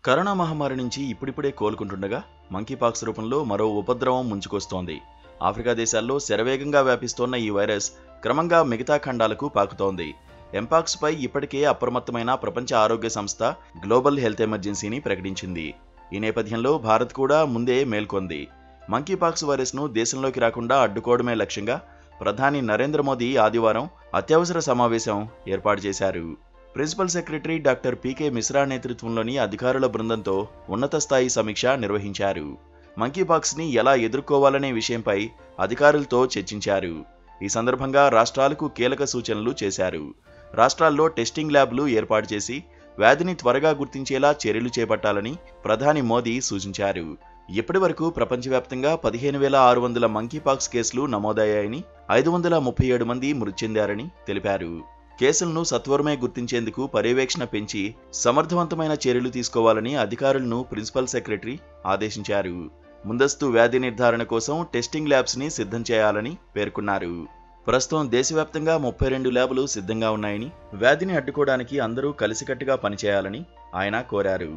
corona మహమ్మారి నుంచి ఇప్పుడిప్పుడే కోలుకుంటుండగా మంకీపాక్స్ రూపంలో మరో ఉపద్రవం ముంచుకొస్తోంది ఆఫ్రికా దేశాల్లో శరవేగంగా వ్యాపిస్తోన్న ఈ వైరస్ క్రమంగా మిగతా ఖండాలకు పాకుతోంది ఎంపాక్స్ పై ఇప్పటికే అప్రమత్తమైన ప్రపంచ ఆరోగ్య సంస్థ గ్లోబల్ హెల్త్ ఎమర్జెన్సీని ప్రకటించింది ఈ నేపథ్యంలో భారత్ కూడా ముందే మేల్కొంది మంకీపాక్స్ వైరస్ను దేశంలోకి రాకుండా అడ్డుకోవడమే లక్ష్యంగా ప్రధాని నరేంద్ర మోదీ ఆదివారం అత్యవసర సమావేశం ఏర్పాటు చేశారు principal secretary doctor P K Mishra నేతృత్వంలోని అధికారుల బృందంతో ఉన్నత స్థాయి సమీక్ష నిర్వహించారు మంకీపాక్స్ ని ఎలా ఎదుర్కోవాలనే విషయంపై అధికారులతో చర్చించారు ఈ సందర్భంగా రాష్ట్రాలకు కీలక సూచనలు చేశారు రాష్ట్రాల్లో టెస్టింగ్ ల్యాబ్లు ఏర్పాటు చేసి వ్యాధిని త్వరగా గుర్తించేలా చర్యలు చేపట్టాలని ప్రధాని మోదీ సూచించారు ఇప్పటి వరకు ప్రపంచవ్యాప్తంగా పదిహేను వేల ఆరు వందల మంకీపాక్స్ కేసులు నమోదయ్యాయని ఐదు వందల ముప్పై ఏడు మంది మృతి చెందారని తెలిపారు కేసులను సత్వరమే గుర్తించేందుకు పర్యవేక్షణ పెంచి సమర్థవంతమైన చర్యలు తీసుకోవాలని అధికారులను ప్రిన్సిపల్ సెక్రటరీ ఆదేశించారు ముందస్తు వ్యాధి నిర్ధారణ కోసం టెస్టింగ్ ల్యాబ్స్ ని సిద్ధం చేయాలని పేర్కొన్నారు ప్రస్తుతం దేశవ్యాప్తంగా ముప్పై రెండు ల్యాబులు సిద్ధంగా ఉన్నాయని వ్యాధిని అడ్డుకోవడానికి అందరూ కలిసికట్టుగా పనిచేయాలని ఆయన కోరారు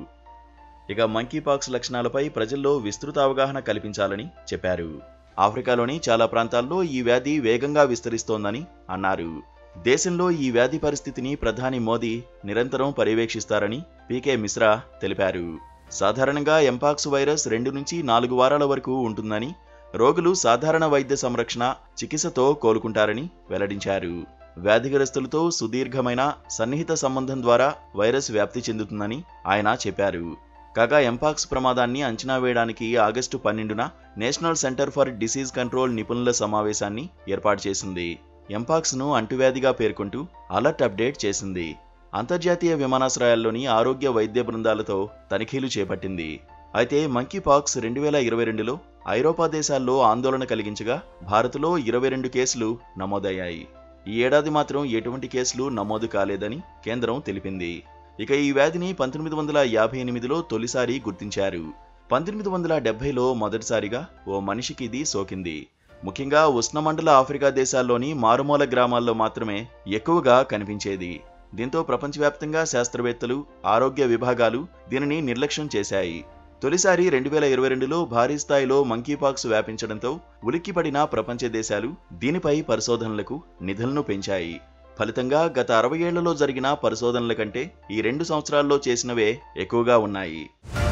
ఇక మంకీపాక్స్ లక్షణాలపై ప్రజల్లో విస్తృత అవగాహన కల్పించాలని చెప్పారు ఆఫ్రికాలోని చాలా ప్రాంతాల్లో ఈ వ్యాధి వేగంగా విస్తరిస్తోందని అన్నారు దేశంలో ఈ వ్యాధి పరిస్థితిని ప్రధాని మోదీ నిరంతరం పర్యవేక్షిస్తారని పీకే మిశ్రా తెలిపారు సాధారణంగా ఎంపాక్స్ వైరస్ రెండు నుంచి నాలుగు వారాల వరకు ఉంటుందని రోగులు సాధారణ వైద్య సంరక్షణ చికిత్సతో కోలుకుంటారని వెల్లడించారు వ్యాధిగ్రస్తులతో సుదీర్ఘమైన సన్నిహిత సంబంధం ద్వారా వైరస్ వ్యాప్తి చెందుతుందని ఆయన చెప్పారు కాగా ఎంపాక్స్ ప్రమాదాన్ని అంచనా వేయడానికి ఆగస్టు పన్నెండున national centre for disease control నిపుణుల సమావేశాన్ని ఏర్పాటు చేసింది ఎంపాక్స్ ను అంటువ్యాధిగా పేర్కొంటూ అలర్ట్ అప్డేట్ చేసింది అంతర్జాతీయ విమానాశ్రయాల్లోని ఆరోగ్య వైద్య బృందాలతో తనిఖీలు చేపట్టింది అయితే మంకీపాక్స్ రెండు వేల ఇరవై రెండులో ఐరోపా దేశాల్లో ఆందోళన కలిగించగా భారత్లో ఇరవై రెండు కేసులు నమోదయ్యాయి ఈ ఏడాది మాత్రం ఎటువంటి కేసులు నమోదు కాలేదని కేంద్రం తెలిపింది ఇక ఈ వ్యాధిని పంతొమ్మిది వందల యాభై ఎనిమిదిలో తొలిసారి గుర్తించారు పంతొమ్మిది వందల డెబ్బైలో మొదటిసారిగా ఓ మనిషికి ఇది సోకింది ముఖ్యంగా ఉష్ణమండల ఆఫ్రికా దేశాల్లోని మారుమూల గ్రామాల్లో మాత్రమే ఎక్కువగా కనిపించేది దీంతో ప్రపంచవ్యాప్తంగా శాస్త్రవేత్తలు ఆరోగ్య విభాగాలు దీనిని నిర్లక్ష్యం చేశాయి తొలిసారి రెండు వేల ఇరవై రెండులో భారీ స్థాయిలో మంకీపాక్స్ వ్యాపించడంతో ఉలిక్కిపడిన ప్రపంచ దేశాలు దీనిపై పరిశోధనలకు నిధులను పెంచాయి ఫలితంగా గత అరవై ఏళ్లలో జరిగిన పరిశోధనల కంటే ఈ రెండు సంవత్సరాల్లో చేసినవే ఎక్కువగా ఉన్నాయి